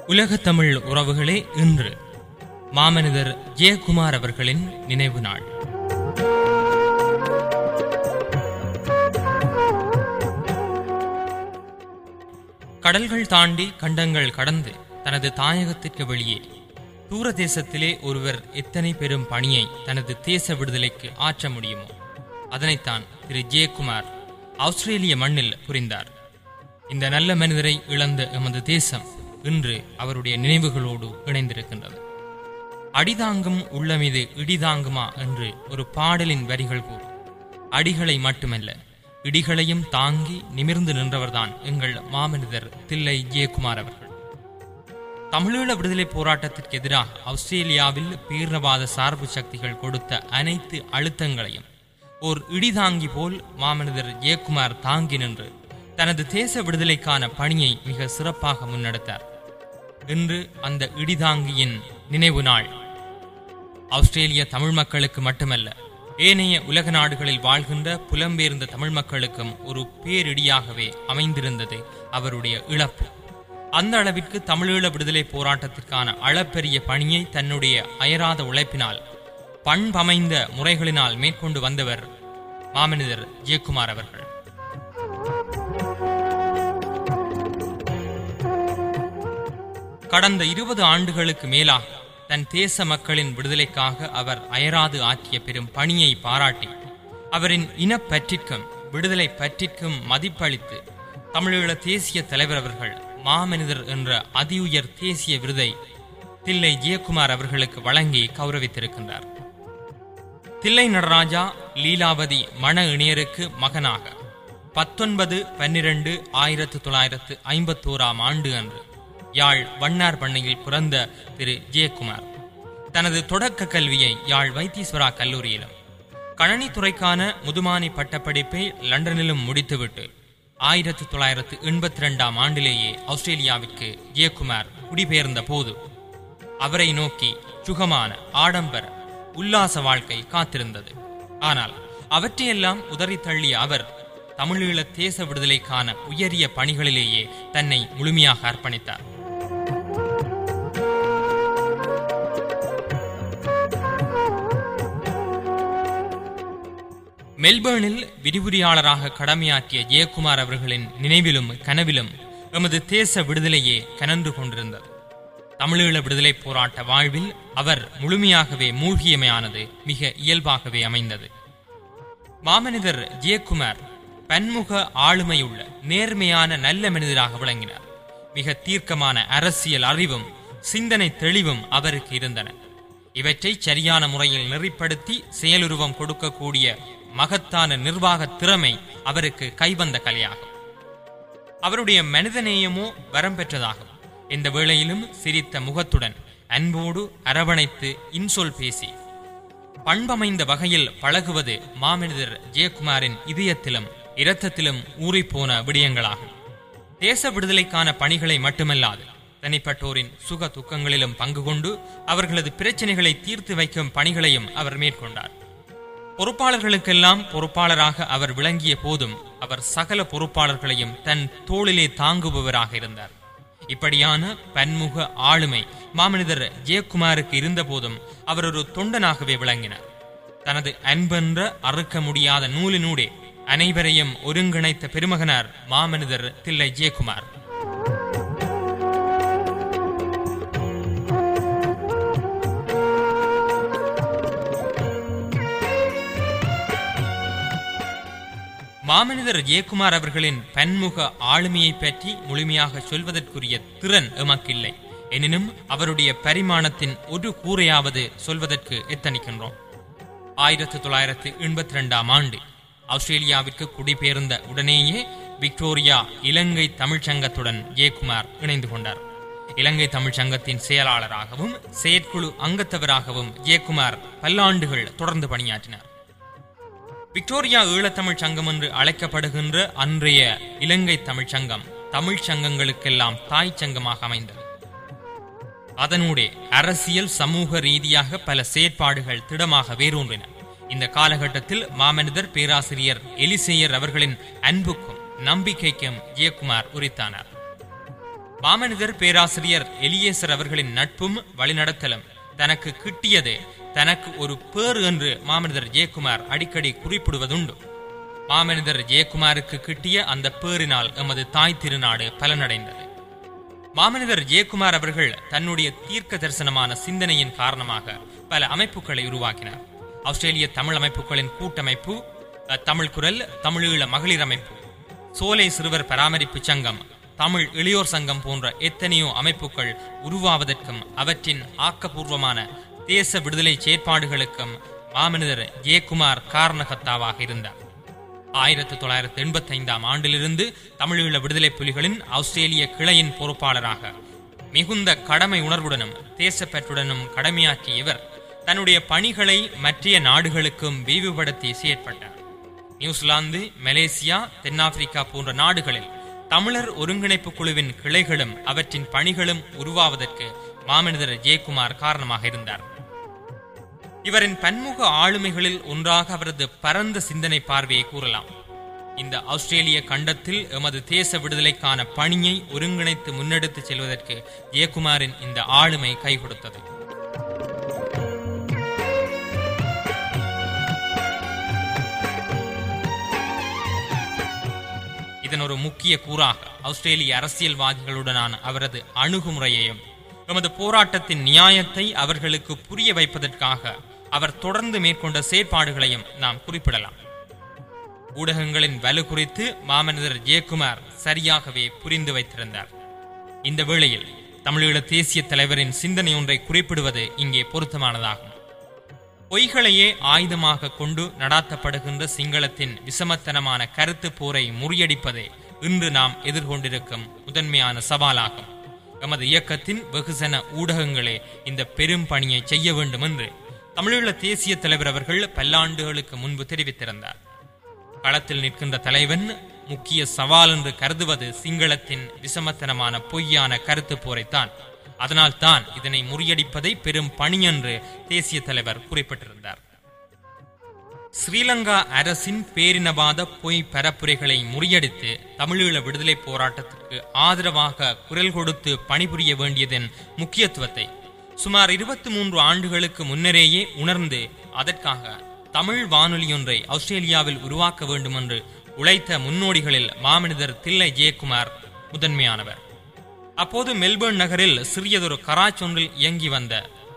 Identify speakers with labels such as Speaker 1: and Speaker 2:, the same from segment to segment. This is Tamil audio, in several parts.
Speaker 1: உலகத் தமிழ் உறவுகளே இன்று மாமனிதர் ஜெயக்குமார் அவர்களின் நினைவு நாள் கடல்கள் தாண்டி கண்டங்கள் கடந்து தனது தாயகத்திற்கு வெளியே தூர தேசத்திலே ஒருவர் எத்தனை பெரும் பணியை தனது தேச விடுதலைக்கு ஆற்ற முடியுமோ அதனைத்தான் திரு ஜெயக்குமார் ஆஸ்திரேலிய மண்ணில் புரிந்தார் இந்த நல்ல மனிதரை இழந்த எமது தேசம் இன்று அவருடைய நினைவுகளோடு இணைந்திருக்கின்றது அடிதாங்கும் உள்ளமீது இடிதாங்குமா என்று ஒரு பாடலின் வரிகள் கூறும் அடிகளை மட்டுமல்ல இடிகளையும் தாங்கி நிமிர்ந்து நின்றவர்தான் எங்கள் மாமனிதர் தில்லை ஜெயக்குமார் அவர்கள் தமிழீழ விடுதலை போராட்டத்திற்கு எதிராக ஆஸ்திரேலியாவில் பீர்ணவாத சார்பு சக்திகள் கொடுத்த அனைத்து அழுத்தங்களையும் ஓர் இடிதாங்கி போல் மாமனிதர் ஜெயக்குமார் தாங்கி நின்று தனது தேச விடுதலைக்கான பணியை மிக சிறப்பாக முன்னெடுத்தார் இன்று அந்த இடிதாங்கியின் நினைவு நாள் ஆஸ்திரேலிய தமிழ் மக்களுக்கு மட்டுமல்ல ஏனைய உலக நாடுகளில் வாழ்கின்ற புலம்பெயர்ந்த தமிழ் மக்களுக்கும் ஒரு பேரிடியாகவே அமைந்திருந்தது அவருடைய இழப்பு அந்த அளவிற்கு தமிழீழ விடுதலை போராட்டத்திற்கான அளப்பெரிய பணியை தன்னுடைய அயராத உழைப்பினால் பண்பமைந்த முறைகளினால் மேற்கொண்டு வந்தவர் மாமனிதர் ஜெயக்குமார் அவர்கள் கடந்த இருபது ஆண்டுகளுக்கு மேலாக தன் தேச மக்களின் விடுதலைக்காக அவர் அயராது ஆற்றிய பெரும் பணியை பாராட்டி அவரின் இனப்பற்றிற்கும் விடுதலை பற்றிற்கும் மதிப்பளித்து தமிழீழ தேசிய தலைவர் அவர்கள் மாமனிதர் என்ற அதியுயர் தேசிய விருதை தில்லை ஜெயக்குமார் அவர்களுக்கு வழங்கி கௌரவித்திருக்கின்றார் தில்லை நடராஜா லீலாவதி மண இணையருக்கு மகனாக பத்தொன்பது பன்னிரண்டு ஆயிரத்து தொள்ளாயிரத்து ஐம்பத்தோராம் ஆண்டு அன்று யாழ் வண்ணார் பண்ணையில் பிறந்த திரு ஜெயக்குமார் தனது தொடக்க கல்வியை யாழ் வைத்தீஸ்வரா கல்லூரியிலும் கணனித்துறைக்கான முதுமானி பட்டப்படிப்பை லண்டனிலும் முடித்துவிட்டு ஆயிரத்தி தொள்ளாயிரத்து எண்பத்தி ரெண்டாம் ஆண்டிலேயே ஆஸ்திரேலியாவிற்கு ஜெயக்குமார் குடிபெயர்ந்த போது அவரை நோக்கி சுகமான ஆடம்பர உல்லாச வாழ்க்கை காத்திருந்தது ஆனால் அவற்றையெல்லாம் உதறி தள்ளிய அவர் தமிழீழ தேச விடுதலைக்கான உயரிய பணிகளிலேயே தன்னை முழுமையாக அர்ப்பணித்தார் மெல்பர்னில் விரிவுரையாளராக கடமையாற்றிய ஜெயக்குமார் அவர்களின் நினைவிலும் கனவிலும் எமது தேச விடுதலையே கனன்று கொண்டிருந்தது தமிழீழ விடுதலை போராட்ட வாழ்வில் அவர் முழுமையாகவே மூழ்கியமையானது மிக இயல்பாகவே அமைந்தது மாமனிதர் ஜெயக்குமார் பன்முக ஆளுமையுள்ள நேர்மையான நல்ல மனிதராக விளங்கினார் மிக தீர்க்கமான அரசியல் அறிவும் சிந்தனை தெளிவும் அவருக்கு இருந்தன இவற்றை சரியான முறையில் நெறிப்படுத்தி செயலுருவம் கொடுக்கக்கூடிய மகத்தான நிர்வாக திறமை அவருக்கு கைவந்த கலையாகும் அவருடைய மனிதநேயமோ வரம் பெற்றதாகும் இந்த வேளையிலும் சிரித்த முகத்துடன் அன்போடு அரவணைத்து இன்சொல் பேசி பண்பமைந்த வகையில் பழகுவது மாமனிதர் ஜெயக்குமாரின் இதயத்திலும் இரத்தத்திலும் ஊறிப்போன விடயங்களாகும் தேச விடுதலைக்கான பணிகளை மட்டுமல்லாது தனிப்பட்டோரின் சுக துக்கங்களிலும் பங்கு கொண்டு அவர்களது பிரச்சனைகளை தீர்த்து வைக்கும் பணிகளையும் அவர் மேற்கொண்டார் பொறுப்பாளர்களுக்கெல்லாம் பொறுப்பாளராக அவர் விளங்கிய போதும் அவர் சகல பொறுப்பாளர்களையும் தன் தோளிலே தாங்குபவராக இருந்தார் இப்படியான பன்முக ஆளுமை மாமனிதர் ஜெயக்குமாருக்கு இருந்த போதும் அவர் ஒரு தொண்டனாகவே விளங்கினார் தனது அன்பென்ற அறுக்க முடியாத நூலினூடே அனைவரையும் ஒருங்கிணைத்த பெருமகனார் மாமனிதர் தில்லை ஜெயக்குமார் மாமனிதர் ஜெயக்குமார் அவர்களின் பன்முக ஆளுமையை பற்றி முழுமையாக சொல்வதற்குரிய திறன் எமக்கில்லை எனினும் அவருடைய பரிமாணத்தின் ஒரு கூரையாவது சொல்வதற்கு எத்தனிக்கின்றோம் ஆயிரத்தி தொள்ளாயிரத்தி எண்பத்தி ரெண்டாம் ஆண்டு ஆஸ்திரேலியாவிற்கு குடிபெயர்ந்த உடனேயே விக்டோரியா இலங்கை தமிழ்ச்சங்கத்துடன் ஜெயக்குமார் இணைந்து கொண்டார் இலங்கை தமிழ்ச்சங்கத்தின் செயலாளராகவும் செயற்குழு அங்கத்தவராகவும் ஜெயக்குமார் பல்லாண்டுகள் தொடர்ந்து பணியாற்றினார் விக்டோரியா ஈழத்தமிழ் சங்கம் என்று அழைக்கப்படுகின்ற அன்றைய இலங்கை தமிழ்ச் சங்கம் தமிழ்ச் சங்கங்களுக்கெல்லாம் தாய் சங்கமாக அமைந்தது அதனூடே அரசியல் சமூக ரீதியாக பல செயற்பாடுகள் திடமாக வேரூன்றின இந்த காலகட்டத்தில் மாமனிதர் பேராசிரியர் எலிசேயர் அவர்களின் அன்புக்கும் நம்பிக்கைக்கும் ஜெயக்குமார் உரித்தானார் மாமனிதர் பேராசிரியர் எலியேசர் அவர்களின் நட்பும் வழிநடத்தலும் தனக்கு கிட்டியது தனக்கு ஒரு பேறு என்று மாமனிதர் ஜெயக்குமார் அடிக்கடி குறிப்பிடுவதுண்டு மாமனிதர் ஜெயக்குமாருக்கு கிட்டிய அந்த பேரினால் எமது தாய் திருநாடு பலனடைந்தது மாமனிதர் ஜெயக்குமார் அவர்கள் தன்னுடைய தீர்க்க தரிசனமான சிந்தனையின் காரணமாக பல அமைப்புகளை உருவாக்கினார் ஆஸ்திரேலிய தமிழ் அமைப்புகளின் கூட்டமைப்பு அஹ், தமிழ் குரல் தமிழீழ மகளிர் அமைப்பு சோலை சிறுவர் பராமரிப்பு சங்கம் தமிழ் இளையோர் சங்கம் போன்ற எத்தனையோ அமைப்புகள் உருவாவதற்கும் அவற்றின் ஆக்கப்பூர்வமான தேச விடுதலை செயற்பாடுகளுக்கும் மாமனிதர் ஜெயக்குமார் காரணகர்த்தாவாக இருந்தார் ஆயிரத்தி தொள்ளாயிரத்தி எண்பத்தி ஐந்தாம் ஆண்டிலிருந்து தமிழீழ விடுதலை புலிகளின் ஆஸ்திரேலிய கிளையின் பொறுப்பாளராக மிகுந்த கடமை உணர்வுடனும் தேசப்பற்றுடனும் கடமையாற்றிய இவர் தன்னுடைய பணிகளை மற்றைய நாடுகளுக்கும் விரிவுபடுத்தி செயற்பட்டார் நியூசிலாந்து மலேசியா தென்னாப்பிரிக்கா போன்ற நாடுகளில் தமிழர் ஒருங்கிணைப்பு குழுவின் கிளைகளும் அவற்றின் பணிகளும் உருவாவதற்கு மாமனிதர் ஜெயக்குமார் காரணமாக இருந்தார் இவரின் பன்முக ஆளுமைகளில் ஒன்றாக அவரது பரந்த சிந்தனை பார்வையை கூறலாம் இந்த ஆஸ்திரேலிய கண்டத்தில் எமது தேச விடுதலைக்கான பணியை ஒருங்கிணைத்து முன்னெடுத்துச் செல்வதற்கு ஜெயக்குமாரின் இந்த ஆளுமை கை கொடுத்தது இதன் ஒரு முக்கிய கூறாக ஆஸ்திரேலிய அரசியல்வாதிகளுடனான அவரது அணுகுமுறையையும் எமது போராட்டத்தின் நியாயத்தை அவர்களுக்கு புரிய வைப்பதற்காக அவர் தொடர்ந்து மேற்கொண்ட செயற்பாடுகளையும் நாம் குறிப்பிடலாம் ஊடகங்களின் வலு குறித்து மாமனிதர் ஜெயக்குமார் சரியாகவே புரிந்து வைத்திருந்தார் இந்த வேளையில் தமிழீழ தேசிய தலைவரின் சிந்தனை ஒன்றை குறிப்பிடுவது இங்கே பொருத்தமானதாகும் பொய்களையே ஆயுதமாக கொண்டு நடாத்தப்படுகின்ற சிங்களத்தின் விசமத்தனமான கருத்து போரை முறியடிப்பதே இன்று நாம் எதிர்கொண்டிருக்கும் முதன்மையான சவாலாகும் எமது இயக்கத்தின் வெகுசன ஊடகங்களே இந்த பெரும் பணியை செய்ய வேண்டும் என்று தமிழீழ தேசிய தலைவர் அவர்கள் பல்லாண்டுகளுக்கு முன்பு தெரிவித்திருந்தார் களத்தில் நிற்கின்ற தலைவன் முக்கிய சவால் என்று கருதுவது சிங்களத்தின் விசமத்தனமான பொய்யான கருத்து போரைத்தான் அதனால் தான் இதனை முறியடிப்பதை பெரும் பணி என்று தேசிய தலைவர் குறிப்பிட்டிருந்தார் ஸ்ரீலங்கா அரசின் பேரினவாத பொய் பரப்புரைகளை முறியடித்து தமிழீழ விடுதலை போராட்டத்திற்கு ஆதரவாக குரல் கொடுத்து பணிபுரிய வேண்டியதன் முக்கியத்துவத்தை சுமார் இருபத்தி மூன்று ஆண்டுகளுக்கு முன்னரேயே உணர்ந்து அதற்காக தமிழ் வானொலியொன்றை ஆஸ்திரேலியாவில் உருவாக்க வேண்டும் என்று உழைத்த முன்னோடிகளில் மாமனிதர் தில்லை ஜெயக்குமார் முதன்மையானவர் அப்போது மெல்பர்ன் நகரில் சிறியதொரு கராச் ஒன்றில் இயங்கி வந்த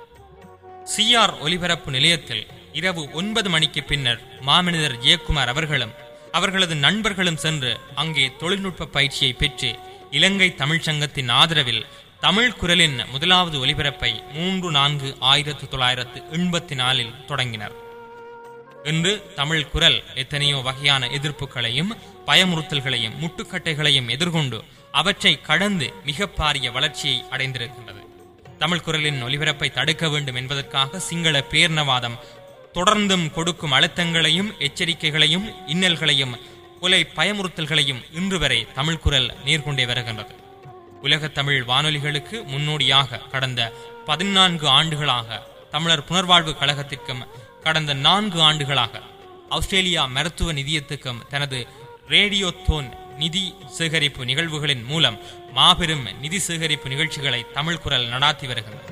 Speaker 1: சிஆர் ஒலிபரப்பு நிலையத்தில் இரவு ஒன்பது மணிக்கு பின்னர் மாமனிதர் ஜெயக்குமார் அவர்களும் அவர்களது நண்பர்களும் சென்று அங்கே தொழில்நுட்ப பயிற்சியை பெற்று இலங்கை தமிழ்ச் சங்கத்தின் ஆதரவில் தமிழ் குரலின் முதலாவது ஒலிபரப்பை மூன்று நான்கு ஆயிரத்து தொள்ளாயிரத்து எண்பத்தி நாலில் தொடங்கினர் இன்று தமிழ் குரல் எத்தனையோ வகையான எதிர்ப்புகளையும் பயமுறுத்தல்களையும் முட்டுக்கட்டைகளையும் எதிர்கொண்டு அவற்றை கடந்து மிக பாரிய வளர்ச்சியை அடைந்திருக்கின்றது தமிழ் குரலின் ஒலிபரப்பை தடுக்க வேண்டும் என்பதற்காக சிங்கள பேர்ணவாதம் தொடர்ந்தும் கொடுக்கும் அழுத்தங்களையும் எச்சரிக்கைகளையும் இன்னல்களையும் கொலை பயமுறுத்தல்களையும் இன்று வரை தமிழ் குரல் நேர்கொண்டே வருகின்றது உலக தமிழ் வானொலிகளுக்கு முன்னோடியாக கடந்த பதினான்கு ஆண்டுகளாக தமிழர் புனர்வாழ்வு கழகத்திற்கும் கடந்த நான்கு ஆண்டுகளாக ஆஸ்திரேலியா மருத்துவ நிதியத்துக்கும் தனது ரேடியோ தோன் நிதி சேகரிப்பு நிகழ்வுகளின் மூலம் மாபெரும் நிதி சேகரிப்பு நிகழ்ச்சிகளை தமிழ் குரல் நடாத்தி வருகின்றது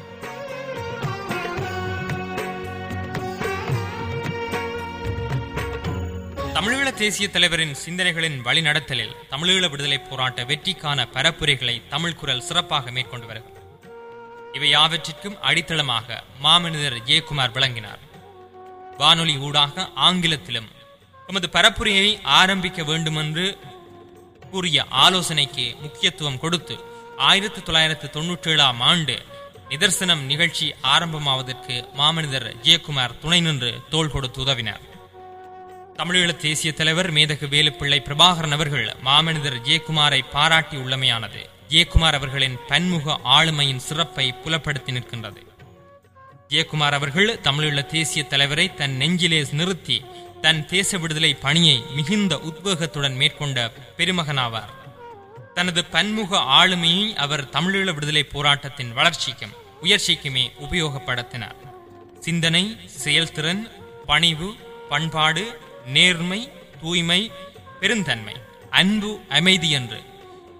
Speaker 1: தமிழீழ தேசிய தலைவரின் சிந்தனைகளின் வழிநடத்தலில் தமிழீழ விடுதலை போராட்ட வெற்றிக்கான பரப்புரைகளை தமிழ் குரல் சிறப்பாக மேற்கொண்டு வருகிறது இவை யாவற்றிற்கும் அடித்தளமாக மாமனிதர் ஜெயக்குமார் விளங்கினார் வானொலி ஊடாக ஆங்கிலத்திலும் எமது பரப்புரையை ஆரம்பிக்க வேண்டுமென்று கூறிய ஆலோசனைக்கு முக்கியத்துவம் கொடுத்து ஆயிரத்தி தொள்ளாயிரத்து தொன்னூற்றி ஏழாம் ஆண்டு நிதர்சனம் நிகழ்ச்சி ஆரம்பமாவதற்கு மாமனிதர் ஜெயக்குமார் துணை நின்று தோள் கொடுத்து உதவினார் தமிழீழ தேசிய தலைவர் மேதகு வேலுப்பிள்ளை பிரபாகரன் அவர்கள் மாமனிதர் ஜெயக்குமாரை பாராட்டி உள்ளமையானது ஜெயக்குமார் அவர்களின் பன்முக ஆளுமையின் சிறப்பை புலப்படுத்தி நிற்கின்றது ஜெயக்குமார் அவர்கள் தமிழீழ தேசிய தலைவரை தன் நெஞ்சிலே நிறுத்தி தன் தேச விடுதலை பணியை மிகுந்த உத்வேகத்துடன் மேற்கொண்ட பெருமகனாவார் தனது பன்முக ஆளுமையை அவர் தமிழீழ விடுதலை போராட்டத்தின் வளர்ச்சிக்கும் உயர்ச்சிக்குமே உபயோகப்படுத்தினார் சிந்தனை செயல்திறன் பணிவு பண்பாடு நேர்மை தூய்மை பெருந்தன்மை அன்பு அமைதி என்று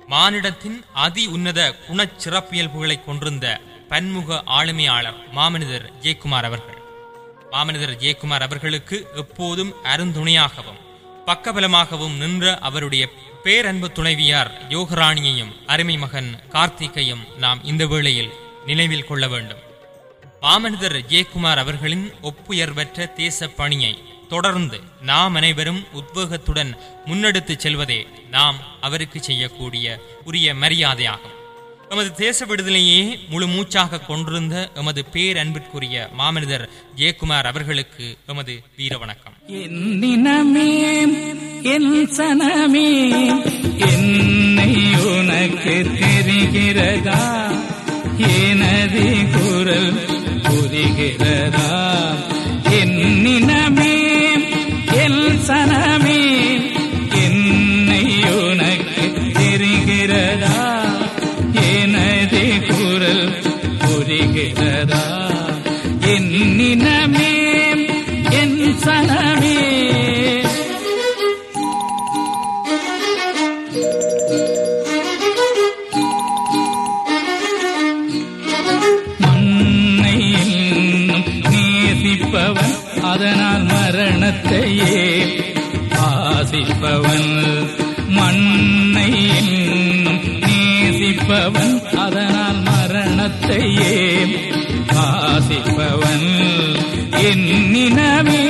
Speaker 1: மானிடத்தின் அதி உன்னத குணச் சிறப்பியல்புகளை கொண்டிருந்த பன்முக ஆளுமையாளர் மாமனிதர் ஜெயக்குமார் அவர்கள் மாமனிதர் ஜெயக்குமார் அவர்களுக்கு எப்போதும் அருந்துணையாகவும் பக்கபலமாகவும் நின்ற அவருடைய பேரன்பு துணைவியார் யோகராணியையும் அருமை மகன் கார்த்திகையும் நாம் இந்த வேளையில் நினைவில் கொள்ள வேண்டும் மாமனிதர் ஜெயக்குமார் அவர்களின் ஒப்புயர்வற்ற தேச பணியை தொடர்ந்து நாம் அனைவரும் உத்வேகத்துடன் முன்னெடுத்துச் செல்வதே நாம் அவருக்கு செய்யக்கூடிய உரிய மரியாதையாகும் எமது தேச விடுதலையே முழு மூச்சாக கொண்டிருந்த எமது பேரன்பிற்குரிய மாமனிதர் ஜெயக்குமார் அவர்களுக்கு எமது வீர வணக்கம்
Speaker 2: என்னினமே என் சனமே என்னை உனக்கு தெரிகிறதா எனது குரல் புரிகிறதா என்னினமே என் சனமே என்னை உனக்கு தெரிகிறதா எனது குரல் புரிகிறதா என்னினமே என் சனமே மண்ணை இன்னும் நேசிப்பவன் அதனால் மரணத்தையே ஆசிப்பவன் மண்ணை இன்னும் நேசிப்பவன் அதனால் மரணத்தையே ஆசிப்பவன் என்னினமே